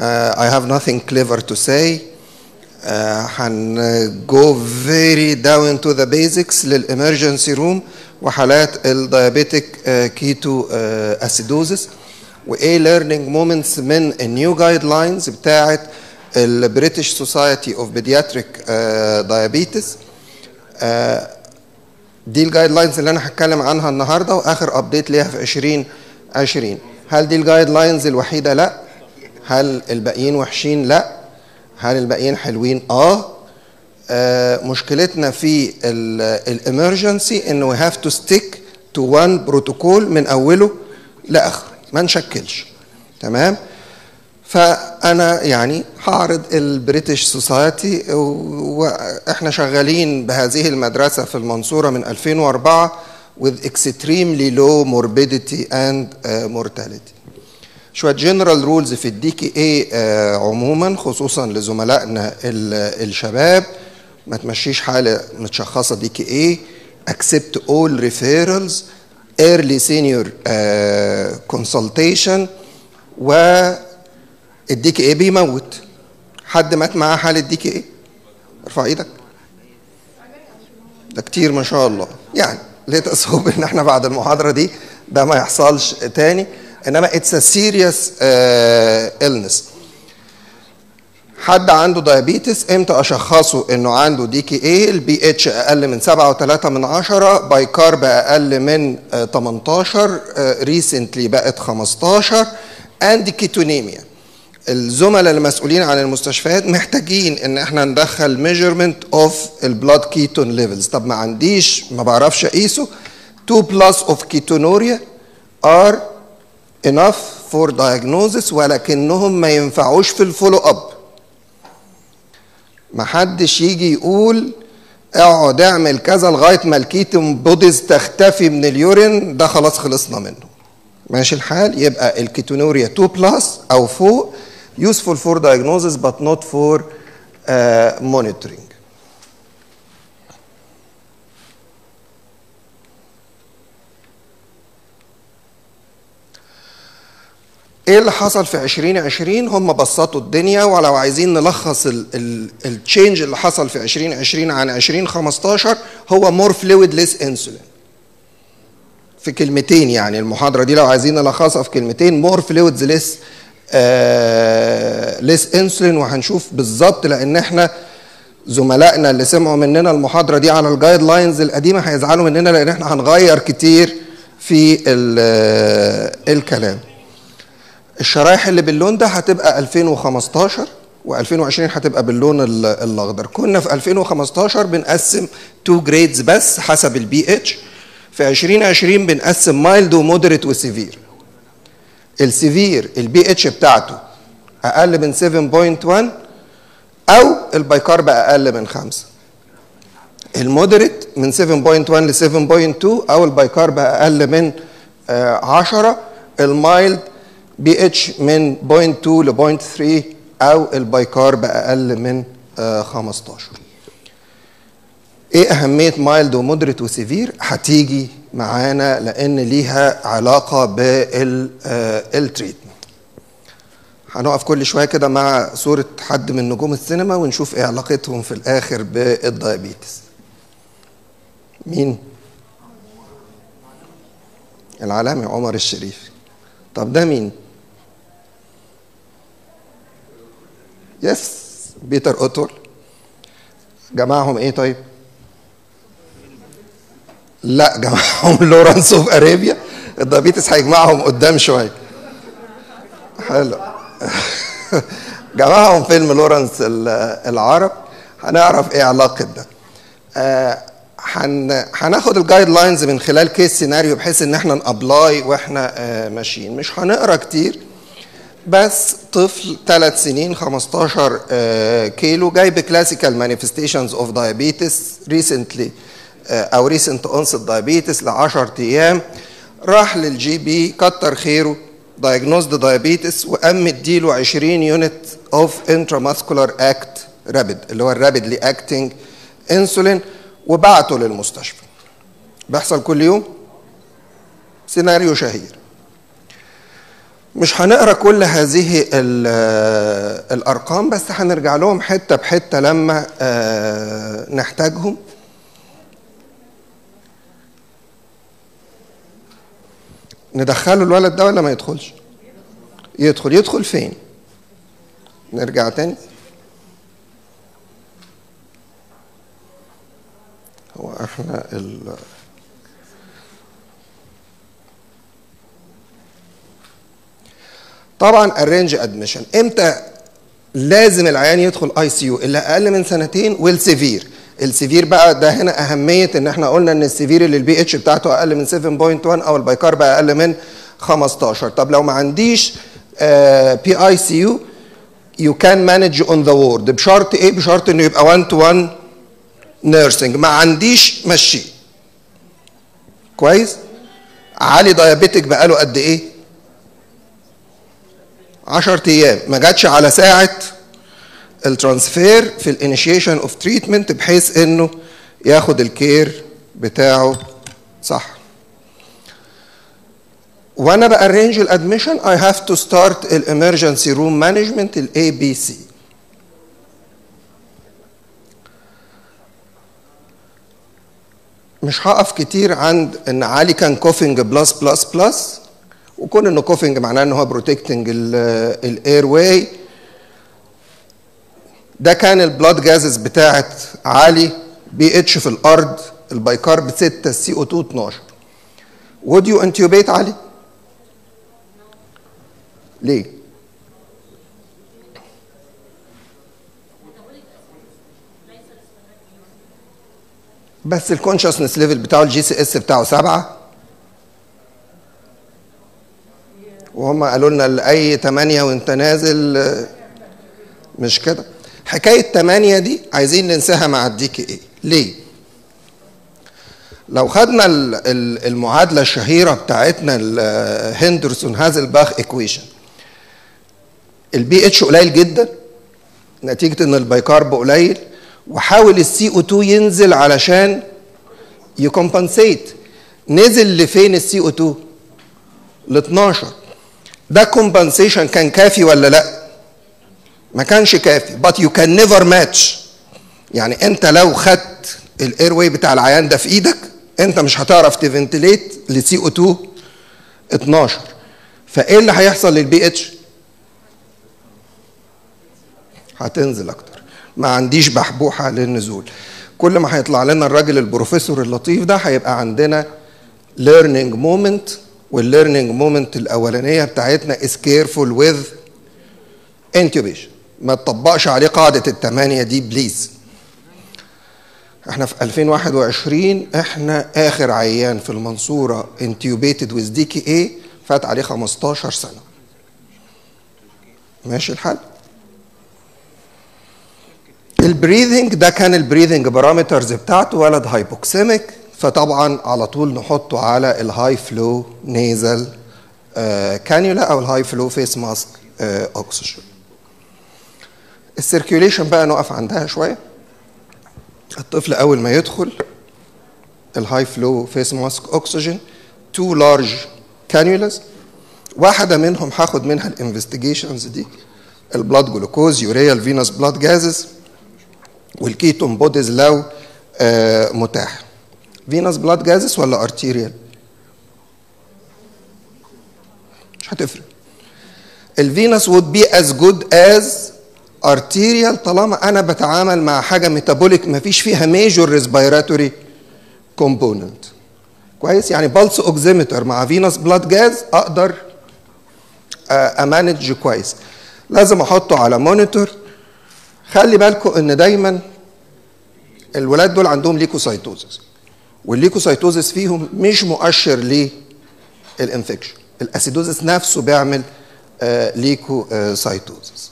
uh, I have nothing clever to say uh, هن go very down to the basics للإمرجنسي روم وحالات الديابيتك كيتو اسيدوزس وايه ليرنينج مومنتس من النيو جايد لاينز بتاعه البريتش سوسايتي اوف بيدياتريك دايابيتس دي الجايد لاينز اللي انا هتكلم عنها النهارده واخر ابديت ليها في 2020 هل دي الجايد لاينز الوحيده لا هل الباقيين وحشين لا هل الباقيين حلوين اه آه، مشكلتنا في الامرجنسي انه we have to stick to one بروتوكول من اوله لاخره ما نشكلش تمام فانا يعني هعرض البريتش سوسايتي واحنا شغالين بهذه المدرسه في المنصوره من 2004 with extremely low morbidity and uh, mortality شويه جنرال رولز في الدي كي اي عموما خصوصا لزملائنا ال- الشباب ما تمشيش حاله متشخصه دي كي اي accept all referrals early senior uh, consultation و الدي كي اي بيموت حد مات معاه حاله دي كي اي ارفع ايدك ده كتير ما شاء الله يعني ليت اسهوب ان احنا بعد المحاضره دي ده ما يحصلش تاني انما اتس ا سيريس illness حد عنده دايابيتس امتى اشخصه انه عنده دي كي اي البي اتش اقل من 7.3 من 10 باي كارب اقل من آه، 18 ريسنتلي بقت 15 اند كيتونيميا الزملاء المسؤولين عن المستشفيات محتاجين ان احنا ندخل ميجرمنت اوف البلاد كيتون ليفلز طب ما عنديش ما بعرفش اقيسه 2 بلس اوف كيتونوريا ار enough for diagnosis ولكنهم ما ينفعوش في الفولو اب ما حدش يجي يقول اقعد اعمل كذا لغايه ما الكيتون بوديز تختفي من اليورين ده خلاص خلصنا منه ماشي الحال يبقى الكيتونوريا 2 بلس او فوق useful for diagnosis but not for uh, monitoring ايه اللي حصل في 2020 هم بسطوا الدنيا ولو عايزين نلخص التشينج اللي حصل في 2020 عن 2015 هو مور فلويد ليس انسولين في كلمتين يعني المحاضره دي لو عايزين نلخصها في كلمتين مور فلويدز ليس ليس انسولين وهنشوف بالظبط لان احنا زملائنا اللي سمعوا مننا المحاضره دي على الجايد لاينز القديمه هيزعلوا مننا لان احنا هنغير كتير في ال- الكلام الشرايح اللي باللون ده هتبقى 2015 و2020 هتبقى باللون ال- الاخضر كنا في 2015 بنقسم تو جريدز بس حسب البي اتش في 2020 بنقسم مايلد ومودريت وسيفير السيفير البي اتش بتاعته اقل من 7.1 او البايكارب اقل من 5 المودريت من 7.1 ل 7.2 او البايكارب اقل من آه، 10 المايلد بي اتش من 0.2 ل 0.3 او البايكارب اقل من آه، 15 ايه اهميه مايلد ومودريت وسيفير هتيجي معانا لان ليها علاقه بالتريتمنت هنقف كل شويه كده مع صوره حد من نجوم السينما ونشوف ايه علاقتهم في الاخر بالدايابيتس مين العالمي عمر الشريف طب ده مين يس بيتر اوتول جمعهم ايه طيب لا جمعهم لورانس اوف ارابيا الدايابيتس هيجمعهم قدام شويه حلو جمعهم فيلم لورانس ال- العرب هنعرف ايه علاقه ده آه، هن هناخد الجايد لاينز من خلال كيس سيناريو بحيث ان احنا نابلاي واحنا آه، ماشيين مش هنقرا كتير بس طفل ثلاث سنين 15 آه، كيلو جاي بكلاسيكال مانيفستيشنز اوف دايابيتس ريسنتلي او ريسنت اونست دايابيتس ل 10 ايام راح للجي بي كتر خيره دايجنوزد دايابيتس وقام مديله 20 يونت اوف انتراماسكولار اكت رابيد اللي هو الرابيدلي اكتنج انسولين وبعته للمستشفى بيحصل كل يوم سيناريو شهير مش هنقرا كل هذه الارقام بس هنرجع لهم حته بحته لما نحتاجهم ندخله الولد ده ولا ما يدخلش يدخل يدخل فين نرجع تاني هو احنا ال طبعا الرينج ادميشن امتى لازم العيان يدخل اي سي يو اللي اقل من سنتين والسيفير السيفير بقى ده هنا اهميه ان احنا قلنا ان السيفير اللي البي اتش بتاعته اقل من 7.1 او البايكار بقى اقل من 15 طب لو ما عنديش بي اي سي يو يو كان مانج اون ذا وورد بشرط ايه بشرط انه يبقى 1 تو 1 نيرسينج ما عنديش مشي كويس علي دايابيتك بقاله قد ايه 10 ايام ما جاتش على ساعه الترانسفير في الانيشيشن اوف تريتمنت بحيث انه ياخد الكير بتاعه صح وانا بارينج الادميشن اي هاف تو ستارت الامرجنسي روم مانجمنت الاي بي سي مش هقف كتير عند ان علي كان كوفنج بلس بلس بلس وكون انه كوفنج معناه ان هو بروتكتنج الاير واي ده كان البلاد جازز بتاعت علي بي اتش في الارض البايكار ب 6 السي او 2 12 would you intubate علي؟ ليه؟ بس الكونشسنس ليفل بتاعه الجي سي اس بتاعه سبعة وهم قالوا لنا لأي تمانية وانت نازل مش كده حكاية تمانية دي عايزين ننساها مع الديكي ايه ليه لو خدنا المعادلة الشهيرة بتاعتنا هندرسون هازلباخ ايكويشن البي اتش قليل جدا نتيجة ان البيكارب قليل وحاول السي او 2 ينزل علشان يكمبنسيت نزل لفين السي او 2 ل 12 ده كومبنسيشن كان كافي ولا لا ما كانش كافي but you can never match يعني انت لو خدت الاير واي بتاع العيان ده في ايدك انت مش هتعرف تفنتليت لسي او 2 12 فايه اللي هيحصل للبي اتش هتنزل اكتر ما عنديش بحبوحه للنزول كل ما هيطلع لنا الراجل البروفيسور اللطيف ده هيبقى عندنا learning moment والlearning moment الاولانيه بتاعتنا is careful with intubation ما تطبقش عليه قاعده الثمانيه دي بليز احنا في 2021 احنا اخر عيان في المنصوره انتيوبيتد ويز دي كي اي فات عليه 15 سنه ماشي الحال البريذنج ده كان البريذنج بارامترز بتاعته ولد هايبوكسيميك فطبعا على طول نحطه على الهاي فلو نيزل كانيولا او الهاي فلو فيس ماسك اوكسجين السيركيوليشن بقى نقف عندها شويه الطفل اول ما يدخل الهاي فلو فيس ماسك اوكسجين تو لارج كانيولاز واحده منهم هاخد منها الانفستيجيشنز دي البلاد جلوكوز يوريا الفينوس بلاد جازز والكيتون بوديز لو آه متاح فينوس بلاد جازز ولا ارتيريال مش هتفرق الفينوس would be as good as arterial طالما انا بتعامل مع حاجه ميتابوليك ما فيش فيها ميجور ريسبيراتوري كومبوننت كويس يعني بالس اوكسيمتر مع فينوس بلاد جاز اقدر امانج كويس لازم احطه على مونيتور خلي بالكم ان دايما الولاد دول عندهم ليكوسايتوزس والليكوسايتوزس فيهم مش مؤشر للانفكشن الاسيدوزس نفسه بيعمل آه ليكوسايتوزس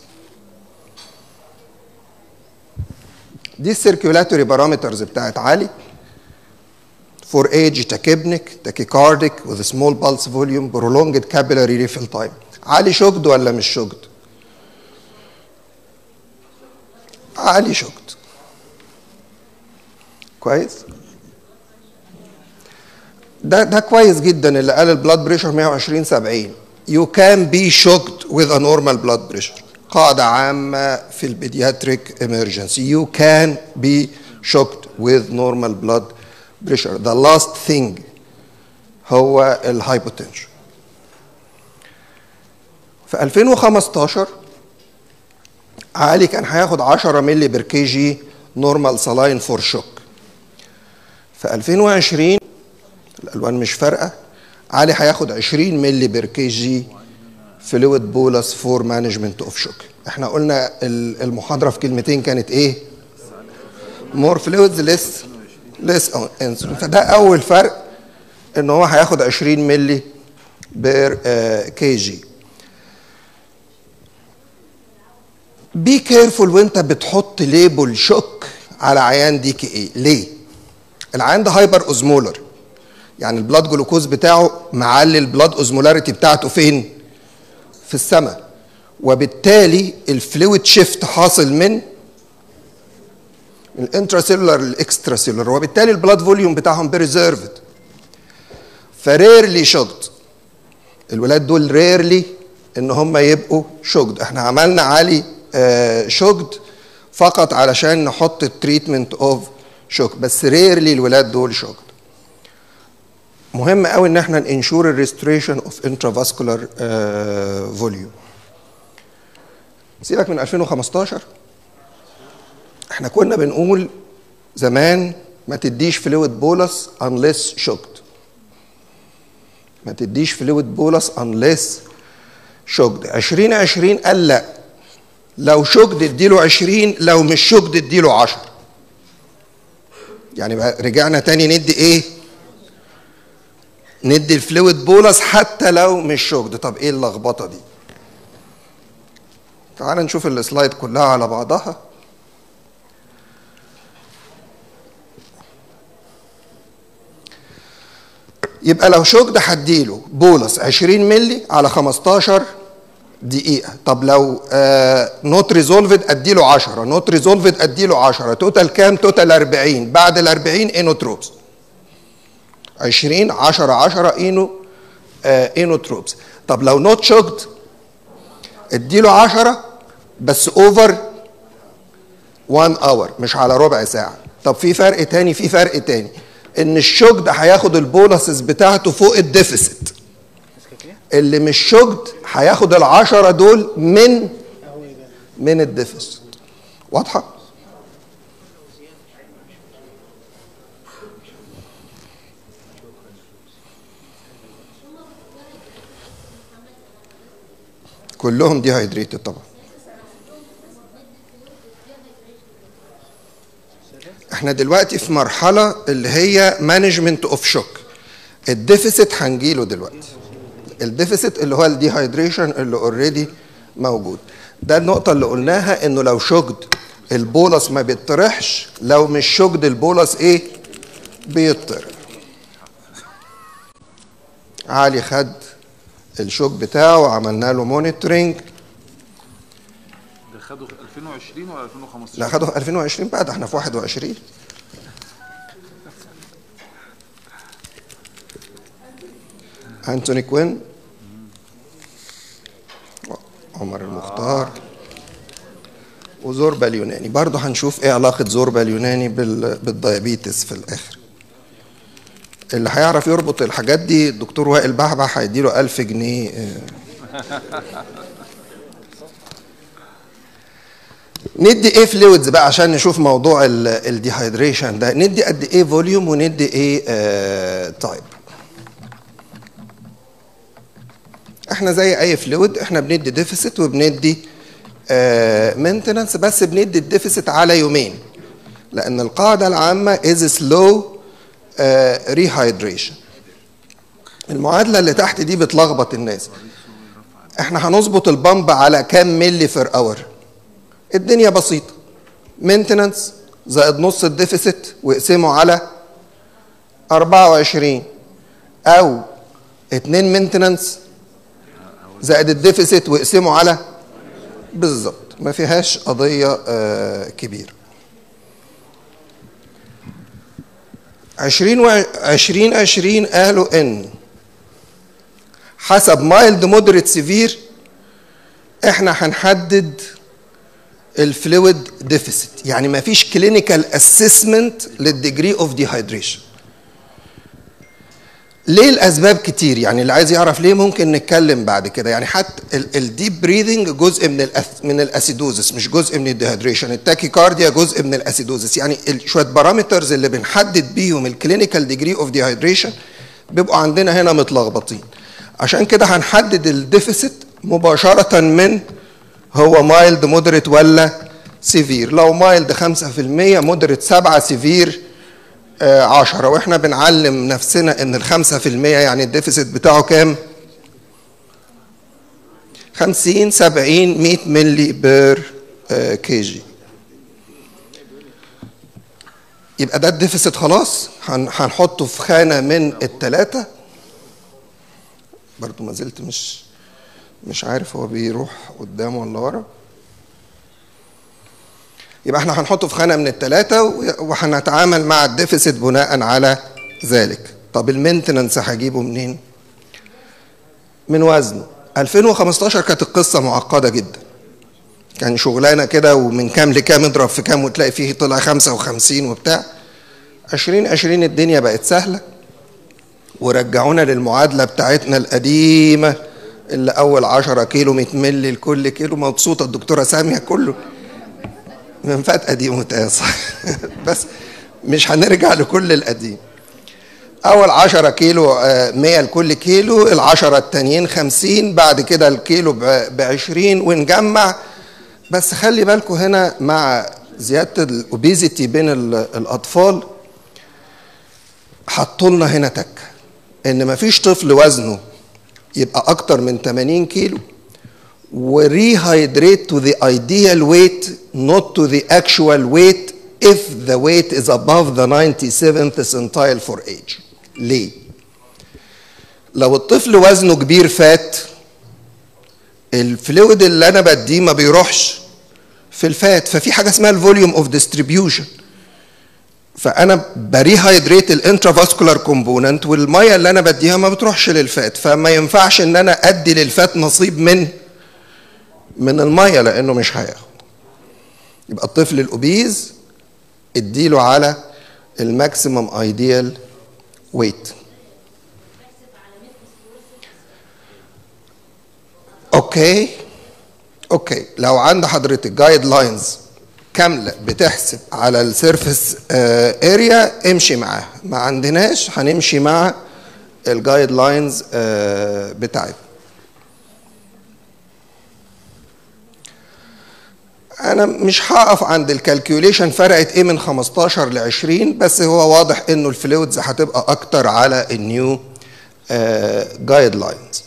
دي السيركيولاتوري بارامترز بتاعت عالي for age tachypnic tachycardic with a small pulse volume prolonged capillary refill time عالي شوكد ولا مش شوكد عالي شوكد كويس ده ده كويس جدا اللي قال البلاد بريشر 120 70 you can be shocked with a normal blood pressure قاعدة عامة في البيدياتريك emergency you can be shocked with normal blood pressure the last thing هو الهايبوتنشن في 2015 علي كان هياخد 10 مللي بير كي جي نورمال سلاين فور شوك في 2020 الالوان مش فارقه علي هياخد 20 مللي بير كي جي فلويد بولس فور مانجمنت اوف شوك احنا قلنا المحاضره في كلمتين كانت ايه مور فلويدز ليس ليس انسولين فده اول فرق ان هو هياخد 20 مللي بير كي جي بي كيرفول وانت بتحط ليبل شوك على عيان دي كي ايه ليه العيان ده هايبر اوزمولر يعني البلاد جلوكوز بتاعه معلي البلاد اوزمولاريتي بتاعته فين في السماء وبالتالي الفلويد شيفت حاصل من الانتراسيلولار للاكسترا سيلولار وبالتالي البلاد فوليوم بتاعهم بريزيرفد فريرلي شوكد الولاد دول ريرلي ان هم يبقوا شوكد احنا عملنا عالي آه شوكد فقط علشان نحط التريتمنت اوف شوك بس ريرلي الولاد دول شوكد مهم قوي ان احنا ننشور الريستوريشن اوف انترافاسكولار فوليوم سيبك من 2015 احنا كنا بنقول زمان ما تديش فلويد بولس unless shocked ما تديش فلويد بولس unless shocked 2020 قال لا لو شوكد اديله 20 لو مش شوكد اديله 10 يعني بقى رجعنا تاني ندي ايه ندي الفلويد بولس حتى لو مش شوكد طب ايه اللخبطه دي تعال نشوف السلايد كلها على بعضها يبقى لو شوكد هديله بولس 20 مللي على 15 دقيقة طب لو نوت ريزولفد اديله 10 نوت ريزولفد اديله 10 توتال كام توتال 40 بعد ال 40 اينوتروبس 20 10 10 اينو آه اينوتروبس طب لو نوت شوكد اديله 10 بس اوفر 1 اور مش على ربع ساعة طب في فرق تاني في فرق تاني ان الشوكد هياخد البولسز بتاعته فوق الديفيسيت اللي مش شوكد هياخد العشرة دول من من الديفيسيت واضحة؟ كلهم دي هيدريتد طبعا احنا دلوقتي في مرحلة اللي هي مانجمنت اوف شوك الديفيسيت هنجيله دلوقتي الديفيسيت اللي هو الديهايدريشن اللي اوريدي موجود ده النقطة اللي قلناها انه لو شوكد البولس ما بيطرحش لو مش شوكد البولس ايه بيطرح علي خد الشوك بتاعه وعملنا له مونيتورنج ده خده في 2020 ولا 2015 لا خده في 2020 بقى ده احنا في 21 انتوني كوين عمر المختار وزوربا اليوناني برضه هنشوف ايه علاقة زوربا اليوناني بال... بالديابيتس في الاخر اللي هيعرف يربط الحاجات دي الدكتور وائل بحبح هيديله 1000 جنيه ندي ايه فلويدز بقى عشان نشوف موضوع الديهايدريشن ده ندي قد ايه فوليوم وندي ايه آه تايب احنا زي اي فلويد احنا بندي ديفيسيت وبندي مينتننس بس بندي الديفيسيت على يومين لان القاعده العامه از سلو ريهايدريشن المعادله اللي تحت دي بتلخبط الناس احنا هنظبط البامب على كام ملي فير اور الدنيا بسيطه مينتننس زائد نص الديفيسيت واقسمه على 24 او 2 مينتننس زائد الديفيسيت واقسمه على بالظبط ما فيهاش قضيه آه كبيره 20 و 20 20 قالوا ان حسب مايلد مودريت سيفير احنا هنحدد الفلويد ديفيسيت يعني ما فيش كلينيكال اسسمنت للديجري اوف ديهايدريشن ليه الاسباب كتير يعني اللي عايز يعرف ليه ممكن نتكلم بعد كده يعني حتى الديب بريذنج جزء من الأث من الاسيدوزس مش جزء من الديهايدريشن التاكيكارديا جزء من الاسيدوزس يعني شويه بارامترز اللي بنحدد بيهم الكلينيكال ديجري اوف ديهايدريشن بيبقوا عندنا هنا متلخبطين عشان كده هنحدد الديفيسيت مباشره من هو مايلد مودريت ولا سيفير لو مايلد 5% مودريت 7 سيفير 10 واحنا بنعلم نفسنا ان ال 5% يعني الديفيسيت بتاعه كام؟ 50 70 100 ملي بير كي جي يبقى ده الديفيسيت خلاص هنحطه في خانه من الثلاثه برضو ما زلت مش مش عارف هو بيروح قدام ولا ورا يبقى احنا هنحطه في خانه من الثلاثه وهنتعامل مع الديفيسيت بناء على ذلك طب المينتننس هجيبه منين من وزنه 2015 كانت القصه معقده جدا كان شغلانه كده ومن كام لكام اضرب في كام وتلاقي فيه طلع 55 وبتاع 2020 الدنيا بقت سهله ورجعونا للمعادله بتاعتنا القديمه اللي اول 10 كيلو 100 مللي لكل كيلو مبسوطه الدكتوره ساميه كله من فات قديم وتقاص بس مس هنرجع لكل القديم اول 10 كيلو 100 لكل كيلو العشرة التانيين 50 بعد كده الكيلو ب 20 ونجمع بس خلي بالكم هنا مع زياده الاوبيزيتي بين الاطفال حطوا لنا هنا تكه ان مفيش طفل وزنه يبقى اكتر من 80 كيلو وريهايدريت to the ideal weight not to the actual weight if the weight is above the 97th percentile for age ليه لو الطفل وزنه كبير فات الفلويد اللي انا بديه ما بيروحش في الفات ففي حاجه اسمها الفوليوم اوف ديستريبيوشن فانا بريهايدريت الانترافاسكولار كومبوننت والميه اللي انا بديها ما بتروحش للفات فما ينفعش ان انا ادي للفات نصيب من من الميه لانه مش هياخد يبقى الطفل الاوبيز اديله على الماكسيمم ايديال ويت اوكي اوكي لو عند حضرتك جايد لاينز كامله بتحسب على السيرفيس اريا امشي معاها ما عندناش هنمشي مع الجايد لاينز بتاعتنا انا مش هقف عند الكالكوليشن فرقت ايه من 15 ل 20 بس هو واضح انه الفلويدز هتبقى اكتر على النيو جايد لاينز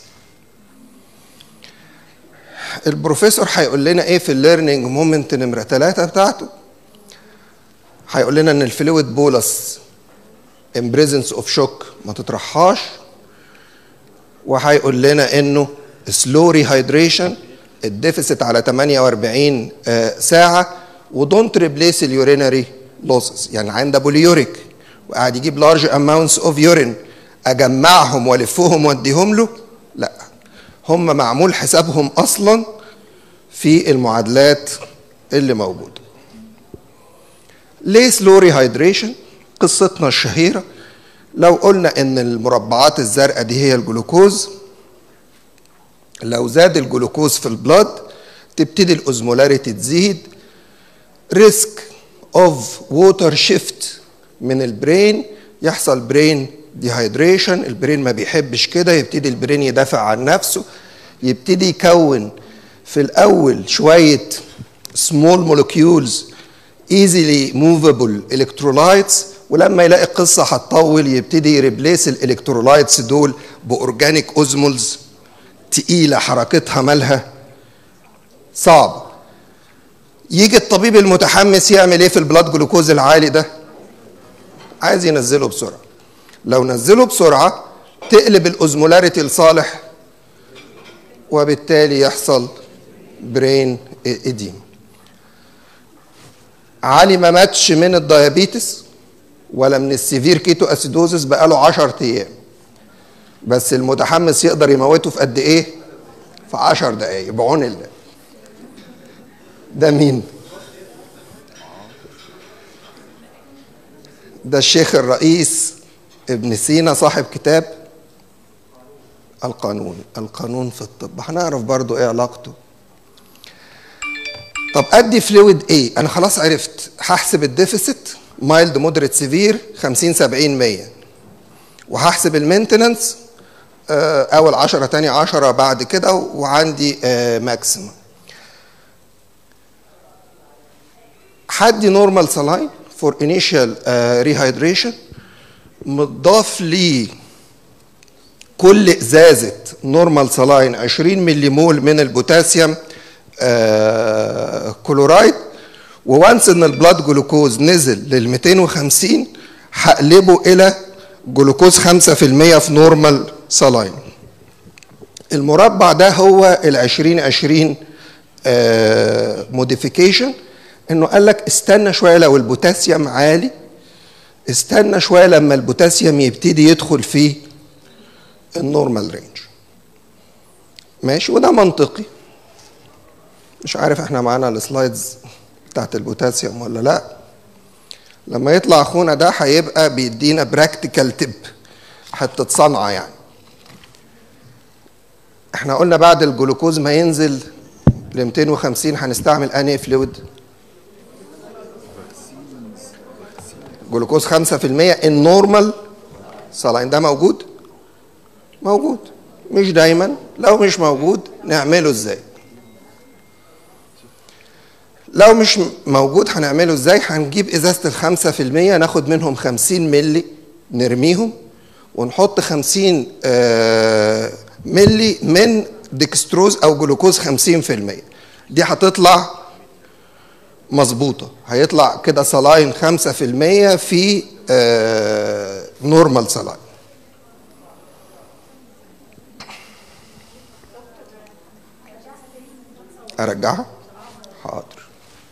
البروفيسور هيقول لنا ايه في الليرنينج مومنت نمره 3 بتاعته هيقول لنا ان الفلويد بولس ان بريزنس اوف شوك ما تطرحهاش وهيقول لنا انه سلو ريهايدريشن الديفيسيت على 48 ساعه ودونت ريبليس اليورينري لوسز يعني عنده بوليوريك وقاعد يجيب لارج اماونتس اوف يورين اجمعهم والفهم واديهم له لا هم معمول حسابهم اصلا في المعادلات اللي موجوده ليه سلو ريهايدريشن قصتنا الشهيره لو قلنا ان المربعات الزرقاء دي هي الجلوكوز لو زاد الجلوكوز في البلاد تبتدي الاوزمولاريتي تزيد ريسك اوف ووتر شيفت من البرين يحصل برين ديهايدريشن البرين ما بيحبش كده يبتدي البرين يدافع عن نفسه يبتدي يكون في الاول شويه سمول مولكيولز ايزيلي موفابل الكترولايتس ولما يلاقي القصه هتطول يبتدي يريبليس الالكترولايتس دول باورجانيك اوزمولز تقيله حركتها مالها صعبه يجي الطبيب المتحمس يعمل ايه في البلاد جلوكوز العالي ده عايز ينزله بسرعه لو نزله بسرعه تقلب الاوزمولاريتي لصالح وبالتالي يحصل برين اديم علي ما ماتش من الديابيتس ولا من السيفير كيتو اسيدوزس بقاله 10 ايام بس المتحمس يقدر يموته في قد ايه في عشر دقايق بعون الله ده مين ده الشيخ الرئيس ابن سينا صاحب كتاب القانون القانون في الطب هنعرف برضو ايه علاقته طب ادي فلويد ايه انا خلاص عرفت هحسب الديفيسيت مايلد مودريت سيفير 50 70 100 وهحسب المينتننس اول 10 تاني 10 بعد كده وعندي ماكسيمم حدي نورمال سلاين فور انيشال ريهايدريشن مضاف لي كل ازازه نورمال سلاين 20 ملي مول من البوتاسيوم آه كلورايد ووانس ان البلاد جلوكوز نزل لل 250 هقلبه الى جلوكوز 5% في نورمال سلاين المربع ده هو ال 2020 آه موديفيكيشن انه قال لك استنى شويه لو البوتاسيوم عالي استنى شويه لما البوتاسيوم يبتدي يدخل في النورمال رينج ماشي وده منطقي مش عارف احنا معانا السلايدز بتاعت البوتاسيوم ولا لا لما يطلع اخونا ده هيبقى بيدينا براكتيكال تب حته صنعه يعني احنا قلنا بعد الجلوكوز ما ينزل ل 250 هنستعمل انهي فلويد جلوكوز 5% النورمال صلاين ده موجود موجود مش دايما لو مش موجود نعمله ازاي لو مش موجود هنعمله ازاي هنجيب ازازه الخمسة في المية ناخد منهم خمسين ملي نرميهم ونحط خمسين ملي من ديكستروز او جلوكوز خمسين في المية دي هتطلع مظبوطه هيطلع كده صلاين خمسة في المية في نورمال صلاين ارجعها حاضر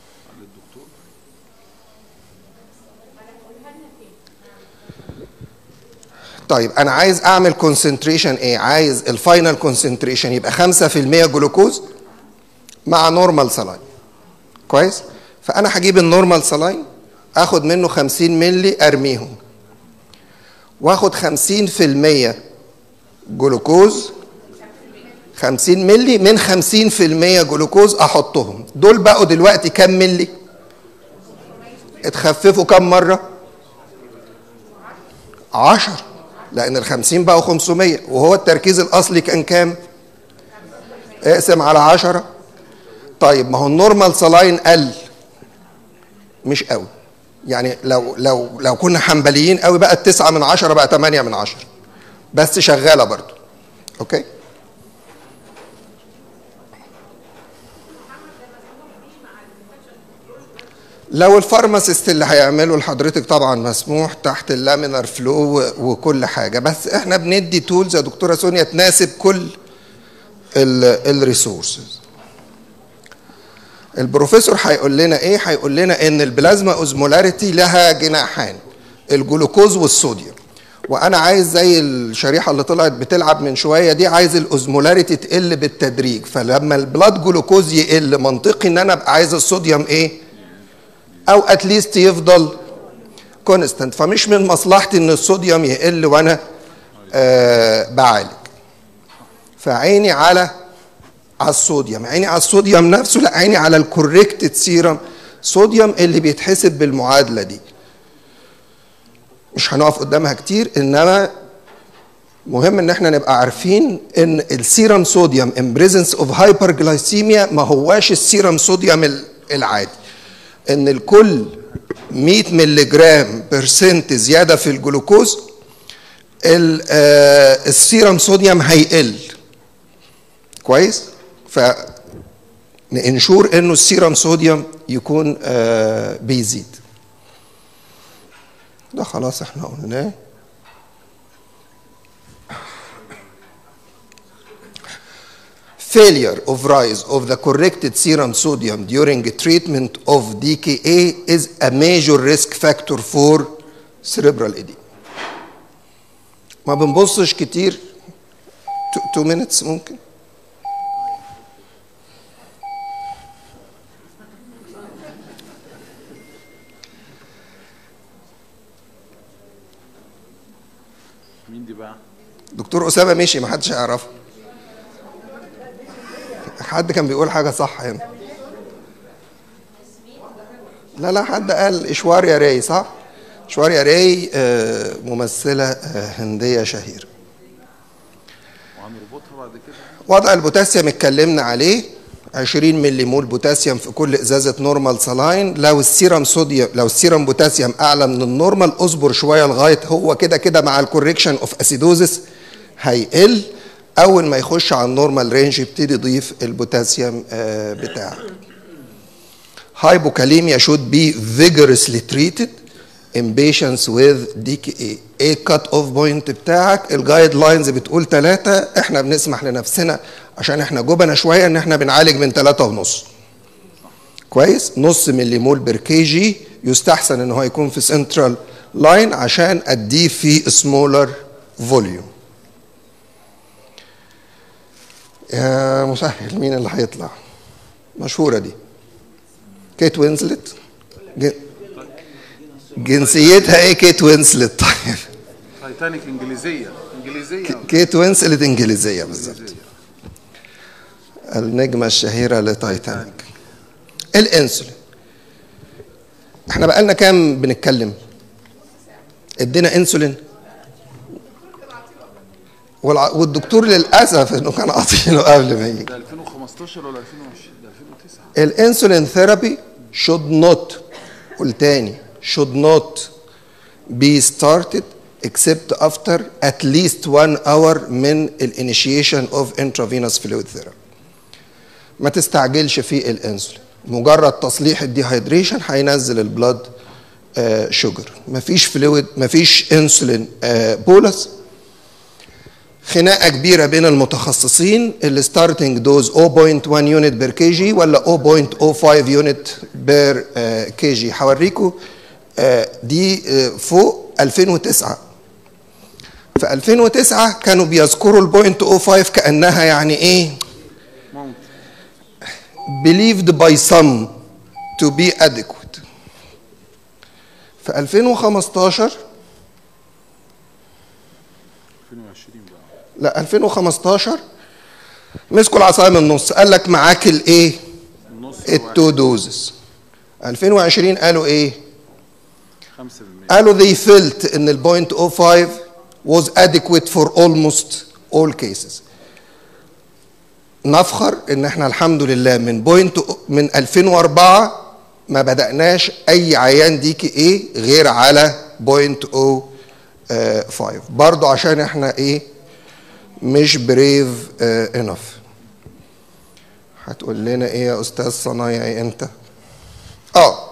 طيب انا عايز اعمل كونسنتريشن ايه عايز الفاينل كونسنتريشن يبقى 5% جلوكوز مع نورمال سلاين كويس فانا هجيب النورمال سلاين اخد منه 50 ملي ارميهم واخد 50% جلوكوز 50 ملي من 50% جلوكوز احطهم دول بقوا دلوقتي كام ملي اتخففوا كام مره 10 لان ال 50 بقوا 500 وهو التركيز الاصلي كان كام اقسم على 10 طيب ما هو النورمال سلاين قل مش قوي يعني لو لو لو كنا حنبليين قوي بقى التسعة من عشرة بقى تمانية من عشرة بس شغالة برضو اوكي لو الفارماسيست اللي هيعمله لحضرتك طبعا مسموح تحت اللامينر فلو وكل حاجه بس احنا بندي تولز يا دكتوره سونيا تناسب كل الريسورسز البروفيسور هيقول لنا ايه هيقول لنا ان البلازما اوزمولاريتي لها جناحان الجلوكوز والصوديوم وانا عايز زي الشريحه اللي طلعت بتلعب من شويه دي عايز الاوزمولاريتي تقل بالتدريج فلما البلاد جلوكوز يقل منطقي ان انا ابقى عايز الصوديوم ايه او اتليست يفضل كونستنت فمش من مصلحتي ان الصوديوم يقل وانا آه بعالج فعيني على على الصوديوم عيني على الصوديوم نفسه لا عيني على الكوريكتد سيرم صوديوم اللي بيتحسب بالمعادله دي مش هنقف قدامها كتير انما مهم ان احنا نبقى عارفين ان السيرم صوديوم ان بريزنس اوف هايبرجلايسيميا ما هواش السيرم صوديوم العادي ان الكل 100 مللي جرام برسنت زياده في الجلوكوز السيرم صوديوم هيقل كويس ف ننشور انه السيرم صوديوم يكون بيزيد ده خلاص احنا قلناه failure of rise of the corrected serum sodium during treatment of DKA is a major risk factor for cerebral edema. ما بنبصش كتير 2 minutes ممكن مين دي بقى؟ دكتور اسامه مشي ما حدش يعرفه حد كان بيقول حاجه صح هنا لا لا حد قال اشواريا راي صح اشواريا راي آه، ممثله آه، هنديه شهيره وهنربطها بعد كده وضع البوتاسيوم اتكلمنا عليه 20 ملي مول بوتاسيوم في كل ازازه نورمال سلاين لو السيرم صوديوم لو السيرم بوتاسيوم اعلى من النورمال اصبر شويه لغايه هو كده كده مع الكوريكشن اوف اسيدوزس هيقل اول ما يخش على النورمال رينج يبتدي يضيف البوتاسيوم آه، بتاعك hypokalemia should be vigorously treated in patients with DKA ايه الكات اوف بوينت بتاعك الجايد لاينز بتقول ثلاثة احنا بنسمح لنفسنا عشان احنا جبنا شوية ان احنا بنعالج من ثلاثة ونص كويس نص ملي مول بير كي جي يستحسن ان هو يكون في سنترال لاين عشان اديه في سمولر فوليوم يا مسهل مين اللي هيطلع مشهورة دي كيت وينسلت ج- جنسيتها ايه كيت وينسلت طيب تايتانيك انجليزيه انجليزيه كيت وينسلت انجليزيه بالظبط النجمه الشهيره لتايتانيك الانسولين احنا بقالنا كام بنتكلم ادينا انسولين والع- والدكتور للاسف انه كان عاطينه قبل ما يجي ده 2015 ولا 2020 ده 2009 الانسولين ثيرابي should not قول تاني should not be started except after at least one hour من الانيشيشن of intravenous fluid therapy ما تستعجلش في الانسولين مجرد تصليح الديهايدريشن هينزل البلاد شوجر مفيش فلويد مفيش انسولين بولس خناقه كبيره بين المتخصصين الستارتنج دوز 0.1 يونت بير كي جي ولا 0.05 يونت بير كي جي هوريكم آه، دي آه، فوق 2009 في 2009 كانوا بيذكروا البوينت 0.05 كانها يعني ايه ممكن believed by some to be adequate في 2015 2020 بقى لا 2015 مسكوا العصايه من النص قال لك معاك الايه النص التو دوزز 2020 قالوا ايه 5% قالوا they felt ان البوينت 05 was adequate for almost all cases نفخر ان احنا الحمد لله من بوينت من 2004 ما بدأناش اي عيان دي كي ايه غير على بوينت 05 برضو عشان احنا ايه مش بريف انف هتقول لنا ايه يا استاذ صنايعي انت اه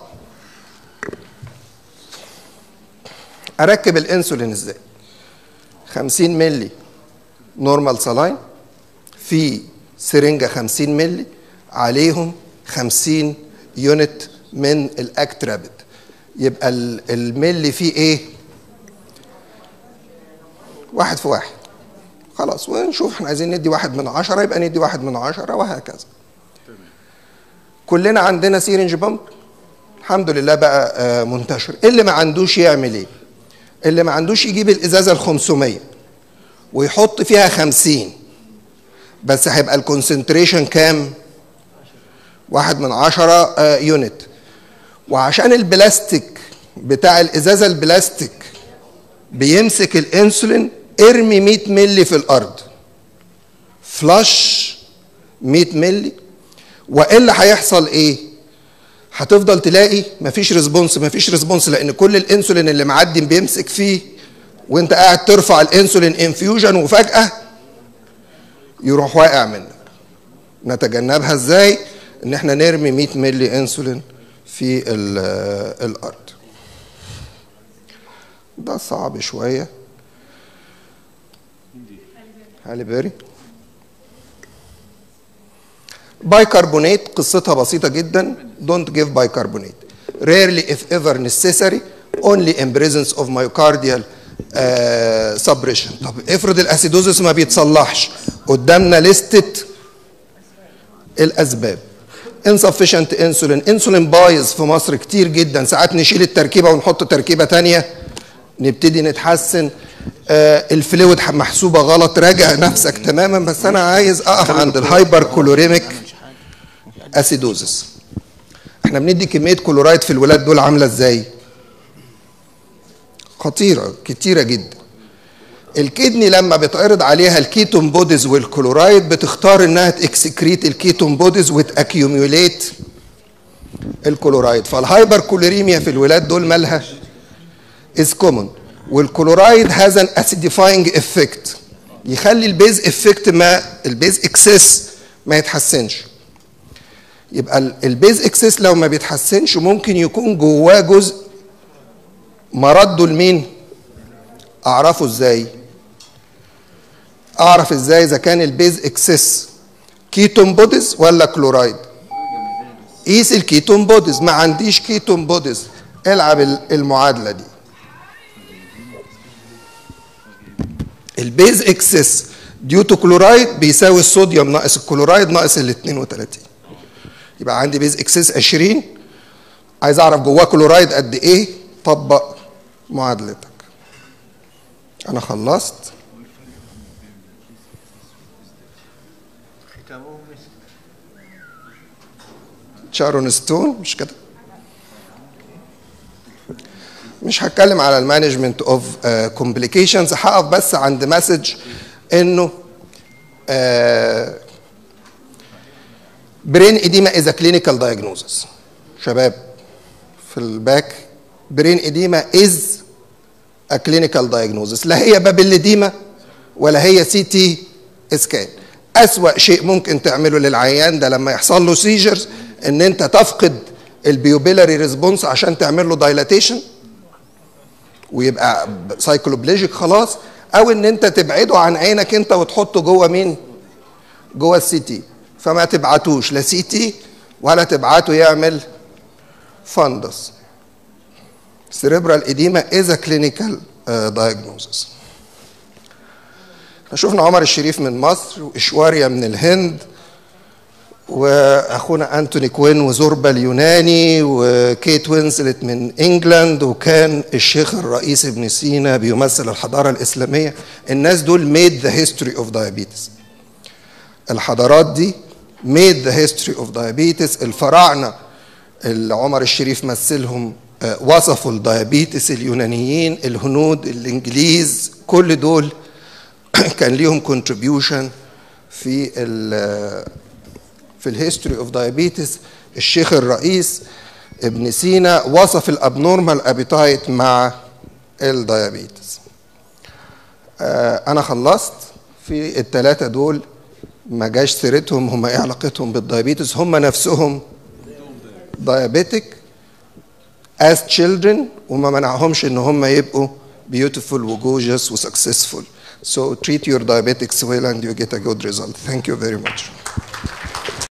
اركب الانسولين ازاي 50 ملي نورمال سلاين في سرنجة 50 ملي عليهم 50 يونت من الاكت رابد يبقى ال- الملي فيه ايه واحد في واحد خلاص ونشوف احنا عايزين ندي واحد من عشرة يبقى ندي واحد من عشرة وهكذا كلنا عندنا سيرنج بامب الحمد لله بقى آه، منتشر اللي ما عندوش يعمل ايه اللي ما عندوش يجيب الازازه ال 500 ويحط فيها 50 بس هيبقى الكونسنتريشن كام واحد من عشرة آه، يونت وعشان البلاستيك بتاع الازازه البلاستيك بيمسك الانسولين ارمي 100 ملي في الارض فلاش 100 ملي والا هيحصل ايه هتفضل تلاقي مفيش ريسبونس مفيش ريسبونس لان كل الانسولين اللي معدي بيمسك فيه وانت قاعد ترفع الانسولين انفيوجن وفجاه يروح واقع منك نتجنبها ازاي ان احنا نرمي 100 ملي انسولين في ال- الارض ده صعب شويه هاليبري بايكربونات قصتها بسيطة جدا don't give bicarbonate rarely if ever necessary only in presence of myocardial uh, suppression طب افرض الاسيدوزس ما بيتصلحش قدامنا لستة الاسباب insufficient insulin انسولين بايظ في مصر كتير جدا ساعات نشيل التركيبه ونحط تركيبه تانية نبتدي نتحسن آه الفلويد محسوبه غلط راجع نفسك تماما بس انا عايز اقف عند الهايبر كولوريميك اسيدوزس احنا بندي كميه كلورايد في الولاد دول عامله ازاي خطيره كتيره جدا الكدني لما بيتعرض عليها الكيتون بوديز والكلورايد بتختار انها تكسكريت الكيتون بوديز وتاكيوميوليت الكلورايد فالهايبر كوليريميا في الولاد دول مالها از كومون والكلورايد هاز ان اسيديفاينج افكت يخلي البيز افكت ما البيز اكسس ما يتحسنش يبقى البيز اكسس لو ما بيتحسنش ممكن يكون جواه جزء مرده لمين اعرفه ازاي اعرف ازاي اذا كان البيز اكسس كيتون بوديز ولا كلورايد قيس الكيتون بوديز ما عنديش كيتون بوديز العب المعادله دي البيز اكسس ديو تو كلورايد بيساوي الصوديوم ناقص الكلورايد ناقص ال 32 يبقى عندي بيز اكسس 20 عايز اعرف جواه كلورايد قد ايه طبق معادلتك انا خلصت شارون ستون مش كده مش هتكلم على المانجمنت اوف كومبليكيشنز هقف بس عند مسج انه برين اديما از كلينيكال دايجنوزس شباب في الباك برين اديما از ا كلينيكال دايجنوزس لا هي بابلديما ولا هي سي تي اسكان اسوا شيء ممكن تعمله للعيان ده لما يحصل له سيجرز ان انت تفقد البيوبيلاري ريسبونس عشان تعمل له دايلاتيشن ويبقى سايكلوبليجيك خلاص او ان انت تبعده عن عينك انت وتحطه جوه مين جوه السي تي فما تبعتوش لا سي تي ولا تبعته يعمل فندس cerebral edema is a clinical uh, diagnosis شفنا عمر الشريف من مصر وإشواريا من الهند واخونا انتوني كوين وزوربا اليوناني وكيت وينسلت من انجلاند وكان الشيخ الرئيس ابن سينا بيمثل الحضاره الاسلاميه الناس دول ميد ذا هيستوري اوف diabetes الحضارات دي ميد ذا هيستوري اوف diabetes الفراعنه اللي عمر الشريف مثلهم وصفوا الديابيتس اليونانيين الهنود الانجليز كل دول كان ليهم كونتريبيوشن في ال في الهيستوري اوف دايابيتس الشيخ الرئيس ابن سينا وصف الابنورمال ابيتايت مع الدايابيتس آه انا خلصت في الثلاثه دول ما جاش سيرتهم هم ايه علاقتهم بالدايابيتس هم نفسهم دايابيتك as children وما منعهمش ان هم يبقوا beautiful وجوجس وسكسسفul so treat your diabetics well and you get a good result thank you very much